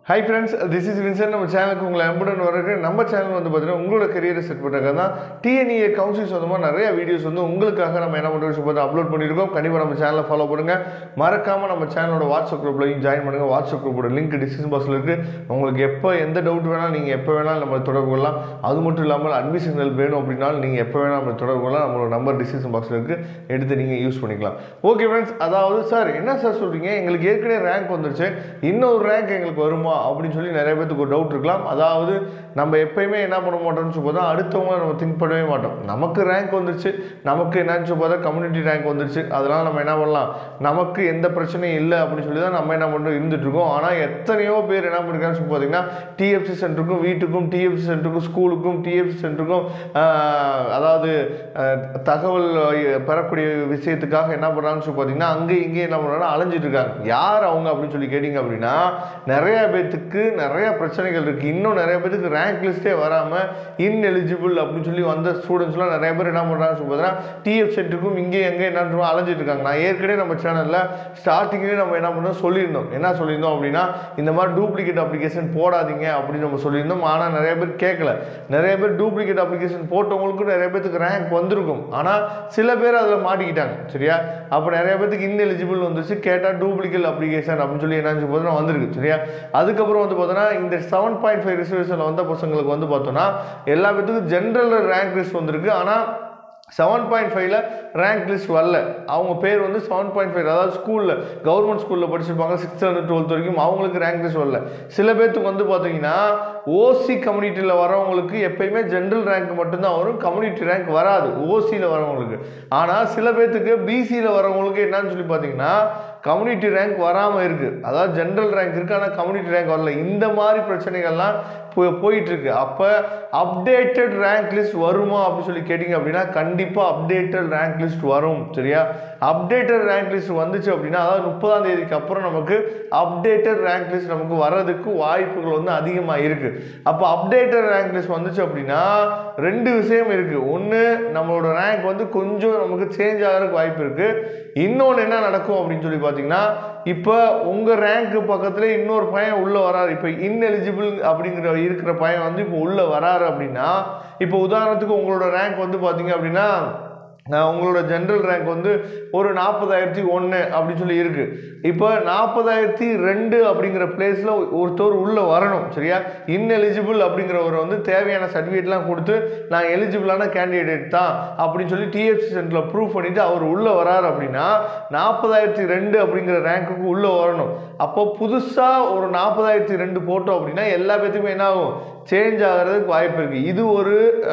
high friends this is Vinson நம்ம சேனலுக்கு உங்களை அன்புடன் வரக்கு நம்ம சேனல் வந்து பார்த்தீங்கன்னா உங்களோட கரியரை செட் பண்ணுறது தான் டிஎன்இஏ கவுன்சில் சொந்தமாக நிறைய வீடியோஸ் வந்து உங்களுக்காக நம்ம என்ன பண்ணுறோம் பார்த்து அப்லோட் பண்ணியிருக்கோம் கண்டிப்பாக நம்ம சேனலை ஃபாலோ பண்ணுங்கள் மறக்காமல் நம்ம சேனலோட வாட்ஸ்அப் குரூப்லையும் ஜாயின் பண்ணுங்கள் வாட்ஸ்அப் குரூப்போட லிங்க் டிஸ்கிரிப்ஷன் பாக்ஸில் இருக்குது உங்களுக்கு எப்போ எந்த டவுட் வேணாலும் நீங்கள் எப்போ வேணாலும் நம்ம தொடர்பு கொள்ளலாம் அது மட்டும் இல்லாமல் அட்மிஷன் ஹெல்ப் வேணும் அப்படின்னாலும் நீங்கள் எப்போ வேணாலும் நம்ம தொடர்பு கொள்ளலாம் நம்மளோட நம்பர் டிஸ்கிரிப்ஷன் பாக்ஸில் இருக்குது எடுத்து நீங்கள் யூஸ் பண்ணிக்கலாம் ஓகே ஃப்ரெண்ட்ஸ் அதாவது சார் என்ன சார் சொல்கிறீங்க எங்களுக்கு ஏற்கனவே ரேங்க் வந்துருச்சு இன்னொரு ரேங்க் எங்களுக்கு வருமா அப்படின்னு சொல்லி நிறைய பேத்துக்கு ஒரு டவுட் இருக்கலாம் அதாவது நம்ம எப்பயுமே என்ன பண்ண மாட்டோம்னு சொல்லி பார்த்தா அடுத்தவங்கள நம்ம திங்க் பண்ணவே மாட்டோம் நமக்கு ரேங்க் வந்துருச்சு நமக்கு என்னன்னு சொல்லி பார்த்தா கம்யூனிட்டி ரேங்க் வந்துருச்சு அதனால் நம்ம என்ன பண்ணலாம் நமக்கு எந்த பிரச்சனையும் இல்லை அப்படின்னு சொல்லி தான் நம்ம என்ன பண்ணுறோம் இருந்துட்டு இருக்கோம் ஆனால் எத்தனையோ பேர் என்ன பண்ணிருக்காங்கன்னு சொல்லி பார்த்தீங்கன்னா டிஎஃப்சி சென்டருக்கும் வீட்டுக்கும் டிஎஃப்சி சென்டருக்கும் ஸ்கூலுக்கும் டிஎஃப்சி சென்டருக்கும் ஆஹ், அதாவது ஆஹ், தகவல் ஆஹ், பெறக்கூடிய விஷயத்துக்காக என்ன பண்ணுறாங்கன்னு சொல்லி பார்த்தீங்கன்னா அங்கே இங்கே என்ன பண்ணுறாங்கன்னா அலைஞ்சிட்டு இருக்காங்க யார் அவங்க அப்படின்னு சொல்லி கேட்டிங்க அப்படின்னா நிறைய பேத்துக்கு நிறைய பிரச்சனைகள் இருக்குது இன்னும் நிறைய பேத்துக்கு ரேங்க் லிஸ்ட்டே வராமல் இன்எலிஜிபிள் அப்படின்னு சொல்லி வந்த ஸ்டூடெண்ட்ஸ்லாம் நிறைய பேர் என்ன பண்ணுறாங்கன்னு சொல்லி பார்த்தீங்கன்னா டிஎஃப் சென்டருக்கும் இங்கே எங்கே என்ன பண்ணுவோம் அலைஞ்சிட்டு இருக்காங்க நான் ஏற்கனவே நம்ம சேனலில் ஸ்டார்டிங்லேயே நம்ம என்ன பண்ணோம் சொல்லியிருந்தோம் என்ன சொல்லியிருந்தோம் அப்படின்னா இந்த மாதிரி டூப்ளிகேட் அப்ளிகேஷன் போடாதீங்க அப்படின்னு நம்ம சொல்லியிருந்தோம் ஆனால் நிறைய பேர் கேட்கல நிறைய பேர் டூப்ளிகேட் அப்ளிகேஷன் போட்டவங்களுக்கும் நிறைய பேத்துக்கு ரேங்க் வந்திருக்கும் ஆனால் சில பேர் அதில் மாட்டிக்கிட்டாங்க சரியா அப்போ நிறைய பேத்துக்கு இன்எலிஜிபிள் வந்துச்சு கேட்டால் டூப்ளிகேட் அப்ளிகேஷன் அப்படின்னு சொல்லி என்ன பார்த்தோன்னா வந்திருக்கு சரியா அதுக்கப்புறம் வந்து பார்த்தோன்னா இந்த செவன் பாயிண்ட் ஃபைவ் ரிசர்வேஷனில் வந்த பசங்களுக்கு வந்து பார்த்தோன்னா எல்லா பேத்துக்கும் ஜென்ரல் ரேங்க் லிஸ்ட் வந்திருக்கு ஆனால் செவன் பாயிண்ட் ஃபைவ்ல ரேங்க் லிஸ்ட் வரல அவங்க பேர் வந்து செவன் பாயிண்ட் ஃபைவ் அதாவது ஸ்கூலில் கவர்மெண்ட் ஸ்கூலில் படிச்சிருப்பாங்க சிக்ஸ்த் டுவெல்த் வரைக்கும் அவங்களுக்கு ரேங்க் லிஸ்ட் வரல சில பேர்த்துக்கு வந்து பார்த்தீங்கன்னா ஓசி கம்யூனிட்டியில் வரவங்களுக்கு எப்பயுமே ஜென்ரல் ரேங்க் மட்டும்தான் வரும் கம்யூனிட்டி ரேங்க் வராது ஓசியில் வரவங்களுக்கு ஆனால் சில பேர்த்துக்கு பிசியில் வரவங்களுக்கு என்னன்னு சொல்லி பார்த்தீங்கன்னா கம்யூனிட்டி ரேங்க் வராமல் இருக்குது அதாவது ஜென்ரல் ரேங்க் இருக்குது ஆனால் கம்யூனிட்டி ரேங்க் வரல இந்த மாதிரி பிரச்சனைகள்லாம் போ போயிட்டுருக்கு அப்போ அப்டேட்டட் ரேங்க் லிஸ்ட் வருமா அப்படின்னு சொல்லி கேட்டிங்க அப்படின்னா கண்டிப்பாக அப்டேட்டட் ரேங்க் லிஸ்ட் வரும் சரியா அப்டேட்டட் ரேங்க் லிஸ்ட் வந்துச்சு அப்படின்னா அதாவது முப்பதாம் தேதிக்கு அப்புறம் நமக்கு அப்டேட்டட் ரேங்க் லிஸ்ட் நமக்கு வர்றதுக்கு வாய்ப்புகள் வந்து அதிகமாக இருக்குது அப்போ அப்டேட்டட் ரேங்க் லிஸ்ட் வந்துச்சு அப்படின்னா ரெண்டு விஷயம் இருக்குது ஒன்று நம்மளோட ரேங்க் வந்து கொஞ்சம் நமக்கு சேஞ்ச் ஆகிறதுக்கு வாய்ப்பு இருக்குது இன்னொன்று என்ன நடக்கும் அப்படின்னு சொல்லி பார்த்தீங்கன்னா இப்போ உங்கள் ரேங்க்கு பக்கத்தில் இன்னொரு பையன் உள்ளே வராரு இப்போ இன்எலிஜிபிள் அப்படிங்கிற இருக்கிற பையன் வந்து இப்போ உள்ளே வராரு அப்படின்னா இப்போ உதாரணத்துக்கு உங்களோட ரேங்க் வந்து பார்த்தீங்க அப்படின்னா அஹ் உங்களோட ஜென்ரல் ரேங்க் வந்து ஒரு நாற்பதாயிரத்தி ஒன்று அப்படின்னு சொல்லி இருக்குது இப்போ நாற்பதாயிரத்தி ரெண்டு அப்படிங்கிற பிளேஸில் ஒருத்தர் உள்ளே வரணும் சரியா இன்எலிஜிபிள் அப்படிங்கிறவர் வந்து தேவையான சர்டிஃபிகேட்லாம் கொடுத்து நான் எலிஜிபிளான கேண்டிடேட் தான் அப்படின்னு சொல்லி டிஎஃப்சி சென்டரில் ப்ரூவ் பண்ணிவிட்டு அவர் உள்ளே வராரு அப்படின்னா நாற்பதாயிரத்தி ரெண்டு அப்படிங்கிற ரேங்க்குக்கு உள்ளே வரணும் அப்போ புதுசாக ஒரு நாற்பதாயிரத்தி ரெண்டு போட்டோம் அப்படின்னா எல்லா பேத்துக்குமே என்ன ஆகும் சேஞ்ச் ஆகிறதுக்கு வாய்ப்பு இருக்குது இது ஒரு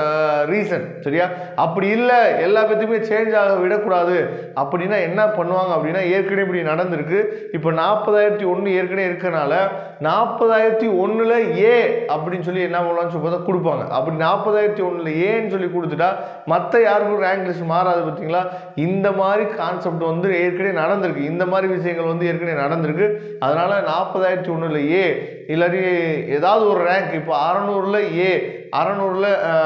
ரீசன் சரியா அப்படி இல்லை எல்லா பேத்துக்குமே சேஞ்ச் ஆக விடக்கூடாது அப்படின்னா என்ன பண்ணுவாங்க அப்படின்னா ஏற்கனவே இப்படி நடந்திருக்கு இப்போ நாற்பதாயிரத்தி ஒன்று ஏற்கனவே இருக்கனால நாற்பதாயிரத்தி ஒன்றில் ஏ அப்படின்னு சொல்லி என்ன பண்ணலாம்னு சொல்லி பார்த்தா கொடுப்பாங்க அப்படி நாற்பதாயிரத்தி ஒன்றில் ஏன்னு சொல்லி கொடுத்துட்டா மற்ற யாருக்கும் ரேங்க் லிஸ்ட் மாறாது பார்த்தீங்களா இந்த மாதிரி கான்செப்ட் வந்து ஏற்கனவே நடந்திருக்கு இந்த மாதிரி விஷயங்கள் வந்து ஏற்கனவே நடந்திருக்கு அதனால் நாற்பதாயிரத்தி ஒன்றில் ஏ இல்லாட்டி ஏதாவது ஒரு ரேங்க் இப்போ அறநூறில் ஏ அறநூறில்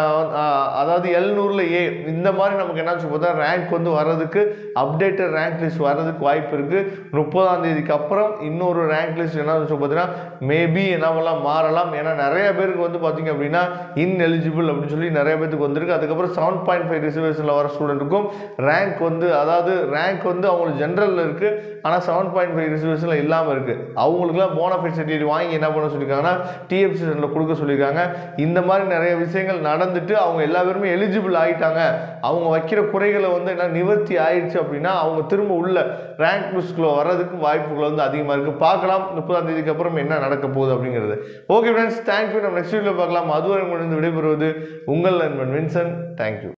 அதாவது எழுநூறில் ஏ இந்த மாதிரி நமக்கு என்ன சொல்லி பார்த்தா ரேங்க் வந்து வர்றதுக்கு அப்டேட்டட் ரேங்க் லிஸ்ட் வர்றதுக்கு வாய்ப்பு இருக்குது முப்பதாம் தேதிக்கு அப்புறம் இன்னொரு ரேங்க் லிஸ்ட் என்ன சொல்லி பார்த்தீங்கன்னா மேபி என்னவெல்லாம் மாறலாம் ஏன்னா நிறைய பேருக்கு வந்து பார்த்தீங்க அப்படின்னா இன்எலிஜிபிள் அப்படின்னு சொல்லி நிறைய பேருக்கு வந்திருக்கு அதுக்கப்புறம் செவன் பாயிண்ட் ஃபைவ் ரிசர்வேஷனில் வர ஸ்டூடெண்ட்டுக்கும் ரேங்க் வந்து அதாவது ரேங்க் வந்து அவங்களுக்கு ஜென்ரலில் இருக்குது ஆனால் செவன் பாயிண்ட் ஃபைவ் ரிசர்வேஷனில் இல்லாமல் இருக்குது அவங்களுக்குலாம் போனஃபைட் சர்டிஃபிகேட் வாங்கி என்ன பண்ண சொல்லியிருக்காங்கன்னா டிஎஃப்சி சென்டரில் கொடுக்க சொல்லியிருக்காங்க இந்த மாதிரி நிறைய விஷயங்கள் நடந்துட்டு அவங்க எல்லா பேருமே எலிஜிபிள் ஆகிட்டாங்க அவங்க வைக்கிற குறைகளை வந்து என்ன நிவர்த்தி ஆயிடுச்சு அப்படின்னா அவங்க திரும்ப உள்ள ரேங்க் லிஸ்ட்குள்ளே வர்றதுக்கு வாய்ப்புகள் வந்து அதிகமாக இருக்குது பார்க்கலாம் முப்பதாம் தேதிக்கு அப்புறம் என்ன நடக்க போகுது அப்படிங்கிறது ஓகே ஃப்ரெண்ட்ஸ் தேங்க்யூ நம்ம நெக்ஸ்ட் வீடியோவில் பார்க்கலாம் அதுவரை முடிந்து விடைபெறுவது உங்கள் நண்பன் வின்சன் தேங்க்யூ